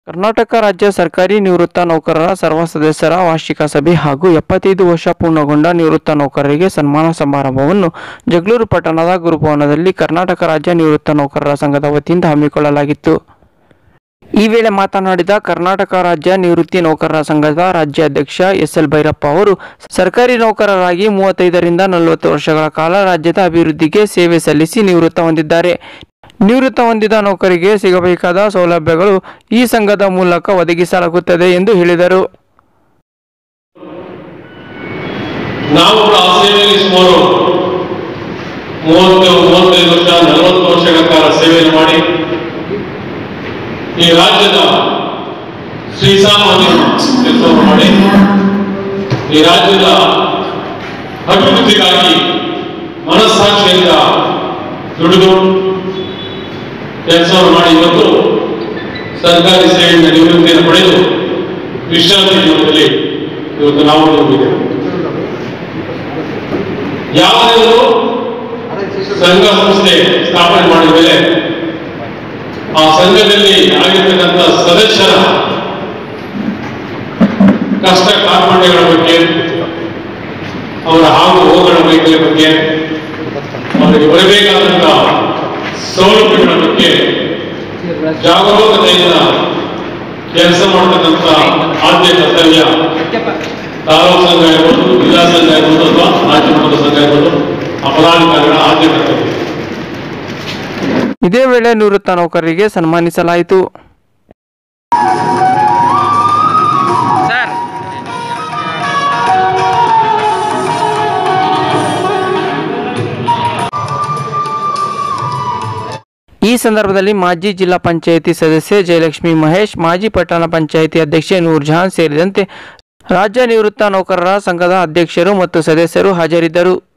ಕರ್ನಾಟಕ ರಾಜ್ಯ ಸರ್ಕಾರಿ ನಿವೃತ್ತ ನೌಕರರ ಸರ್ವ ಸದಸ್ಯರ ವಾರ್ಷಿಕ ಸಭೆ ಹಾಗೂ ಎಪ್ಪತ್ತೈದು ವರ್ಷ ಪೂರ್ಣಗೊಂಡ ನಿವೃತ್ತ ನೌಕರರಿಗೆ ಸನ್ಮಾನ ಸಮಾರಂಭವನ್ನು ಜಗಳೂರು ಪಟ್ಟಣದ ಗುರುಭವನದಲ್ಲಿ ಕರ್ನಾಟಕ ರಾಜ್ಯ ನಿವೃತ್ತ ನೌಕರರ ಸಂಘದ ವತಿಯಿಂದ ಹಮ್ಮಿಕೊಳ್ಳಲಾಗಿತ್ತು ಈ ವೇಳೆ ಮಾತನಾಡಿದ ಕರ್ನಾಟಕ ರಾಜ್ಯ ನಿವೃತ್ತಿ ನೌಕರರ ಸಂಘದ ರಾಜ್ಯಾಧ್ಯಕ್ಷ ಎಸ್ ಎಲ್ ಭೈರಪ್ಪ ಅವರು ಸರ್ಕಾರಿ ನೌಕರರಾಗಿ ಮೂವತ್ತೈದರಿಂದ ನಲವತ್ತು ವರ್ಷಗಳ ಕಾಲ ರಾಜ್ಯದ ಅಭಿವೃದ್ಧಿಗೆ ಸೇವೆ ಸಲ್ಲಿಸಿ ನಿವೃತ್ತ ಹೊಂದಿದ್ದಾರೆ ನಿವೃತ್ತ ಹೊಂದಿದ ನೌಕರಿಗೆ ಸಿಗಬೇಕಾದ ಸೌಲಭ್ಯಗಳು ಈ ಸಂಘದ ಮೂಲಕ ಒದಗಿಸಲಾಗುತ್ತದೆ ಎಂದು ಹೇಳಿದರು ನಾವು ಕೂಡ ಆ ಸೇವೆಯಲ್ಲಿ ಸುಮಾರು ಮೂವತ್ತು ಮೂವತ್ತೈದು ವರ್ಷ ನಲವತ್ತು ವರ್ಷಗಳ ಕಾಲ ಸೇವೆಯನ್ನು ಮಾಡಿ ಈ ರಾಜ್ಯದ ಶ್ರೀಸಾಮಾನ್ಯ ಕೆಲಸವನ್ನು ಮಾಡಿ ಈ ರಾಜ್ಯದ ಅಭಿವೃದ್ಧಿಗಾಗಿ ಮನಸ್ಸಾಕ್ಷಿಯಿಂದ ದುಡಿದು ಕೆಲಸವನ್ನು ಮಾಡಿ ಇವತ್ತು ಸರ್ಕಾರಿ ಸೇವೆಯಿಂದ ನಿವೃತ್ತಿಯನ್ನು ಪಡೆದು ವಿಶ್ರಾಂತಿ ಜೀವನದಲ್ಲಿ ಇವತ್ತು ನಾವು ಹೋಗಿದ್ದೇವೆ ಯಾವುದಾದರೂ ಸಂಘ ಸಂಸ್ಥೆ ಸ್ಥಾಪನೆ ಮಾಡಿದ ಮೇಲೆ ಆ ಸಂಘದಲ್ಲಿ ಆಗಿರ್ತಕ್ಕಂಥ ಸದಸ್ಯರ ಕಷ್ಟ ಕಾರ್ಪಣ್ಯಗಳ ಬಗ್ಗೆ ಅವರ ಹಾಗು ಹೋಗುಗಳ ಬಗ್ಗೆ ಬಗ್ಗೆ ಅವರಿಗೆ ಬರಬೇಕಾದಂತ ಸೌಲಭ್ಯಗಳ ಬಗ್ಗೆ ಜಾಗರೂಕತೆಯಿಂದ ಕೆಲಸ ಮಾಡತಕ್ಕಂಥ ಆದ್ಯ ಕರ್ತವ್ಯ ತಾಲೂಕು ಸಂಘ ಇರ್ಬೋದು ಜಿಲ್ಲಾ ಸಂಘ ಇರ್ಬೋದು ಅಥವಾ ರಾಜ್ಯ ಮಟ್ಟದ ಸಂಘ ಇರ್ಬೋದು ಆ ಪದಾಧಿಕಾರಿಗಳ ಆದ್ಯ ಕರ್ತವ್ಯ ಇದೇ ವೇಳೆ ನಿವೃತ್ತ ನೌಕರರಿಗೆ ಸನ್ಮಾನಿಸಲಾಯಿತು ಈ ಸಂದರ್ಭದಲ್ಲಿ ಮಾಜಿ ಜಿಲ್ಲಾ ಪಂಚಾಯಿತಿ ಸದಸ್ಯೆ ಜಯಲಕ್ಷ್ಮಿ ಮಹೇಶ್ ಮಾಜಿ ಪಟ್ಟಣ ಪಂಚಾಯಿತಿ ಅಧ್ಯಕ್ಷೆ ನೂರ್ಜಹಾನ್ ಸೇರಿದಂತೆ ರಾಜ್ಯ ನಿವೃತ್ತ ನೌಕರರ ಸಂಘದ ಅಧ್ಯಕ್ಷರು ಮತ್ತು ಸದಸ್ಯರು ಹಾಜರಿದ್ದರು